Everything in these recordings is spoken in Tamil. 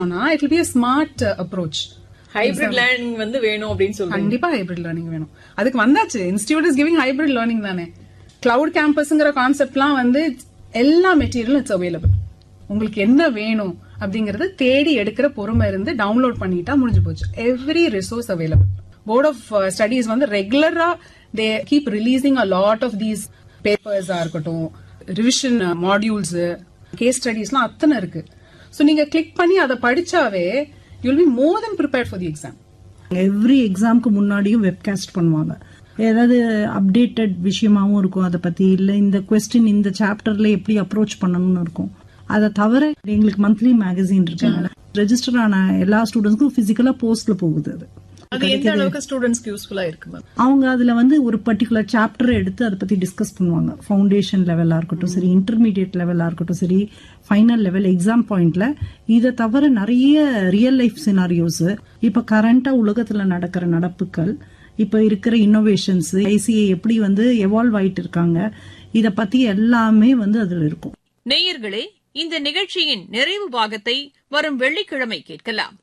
ஆனா it will be a smart approach hybrid learning வந்து வேணும் அப்படின்னு சொல்றீங்க கண்டிப்பா ஹைபிரிட் லேர்னிங் வேணும் அதுக்கு வந்தாச்சு institute is giving hybrid learning தானே கிளவுட் கேம்பஸ்ங்கிற கான்செப்ட்லாம் வந்து எல்லா மெட்டீரியலும் இட்ஸ் அவைலபிள் உங்களுக்கு என்ன வேணும் அப்படிங்கறத தேடி எடுக்கிற பொறுமை இருந்து டவுன்லோட் பண்ணிட்டா முடிஞ்சு போச்சு every resource available board of studies வந்து ரெகுலரா they keep releasing a lot of these பேப்பர்ஸா இருக்கட்டும் ரிவிஷன் மாடியூல்ஸ் கேஸ் ஸ்டடீஸ்லாம் அத்தனை இருக்கு ஸோ நீங்க கிளிக் பண்ணி அதை படிச்சாவே you'll be more then prepared for the exam every எக்ஸாம்க்கு முன்னாடியும் வெப்காஸ்ட் பண்ணுவாங்க ஏதாவது அப்டேட்டட் விஷயமாவும் இருக்கும் அதை பத்தி இல்ல இந்த கொஸ்டின் இந்த சாப்டர்ல எப்படி அப்ரோச் பண்ணணும்னு இருக்கும் அதை தவிர எங்களுக்கு மந்த்லி மேகசின் இருக்கு ரெஜிஸ்டர் ஆன எல்லா ஸ்டூடெண்ட்ஸ்க்கும் பிசிக்கலா போஸ்ட்ல போகுது அது அது எந்த அளவுக்கு ஸ்டூடெண்ட்ஸ்க்கு யூஸ்ஃபுல்லா இருக்கு மேம் அவங்க அதுல வந்து ஒரு பர்டிகுலர் சாப்டர் எடுத்து அதை பத்தி டிஸ்கஸ் பண்ணுவாங்க ஃபவுண்டேஷன் லெவலா இருக்கட்டும் சரி இன்டர்மீடியட் லெவலா இருக்கட்டும் சரி ஃபைனல் லெவல் எக்ஸாம் பாயிண்ட்ல இதை தவிர நிறைய ரியல் லைஃப் சினாரியோஸ் இப்ப கரண்டா உலகத்துல நடக்கிற நடப்புகள் இப்ப இருக்கிற இன்னோவேஷன்ஸ் ஐசிஐ எப்படி வந்து எவால்வ் ஆயிட்டு இருக்காங்க இத பத்தி எல்லாமே வந்து அதுல இருக்கும் நேயர்களே இந்த நிகழ்ச்சியின் நிறைவு பாகத்தை வரும் வெள்ளிக்கிழமை கேட்கலாம்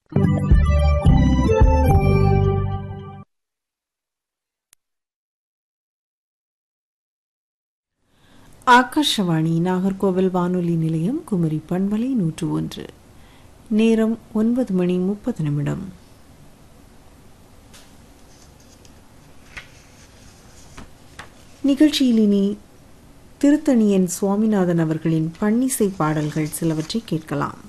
ஆகாஷவாணி நாகர்கோவில் வானொலி நிலையம் குமரி பண்பலை நூற்று ஒன்று நேரம் ஒன்பது மணி முப்பது நிமிடம் நிகழ்ச்சியில் இனி திருத்தணியன் சுவாமிநாதன் அவர்களின் பன்னிசை பாடல்கள் சிலவற்றை கேட்கலாம்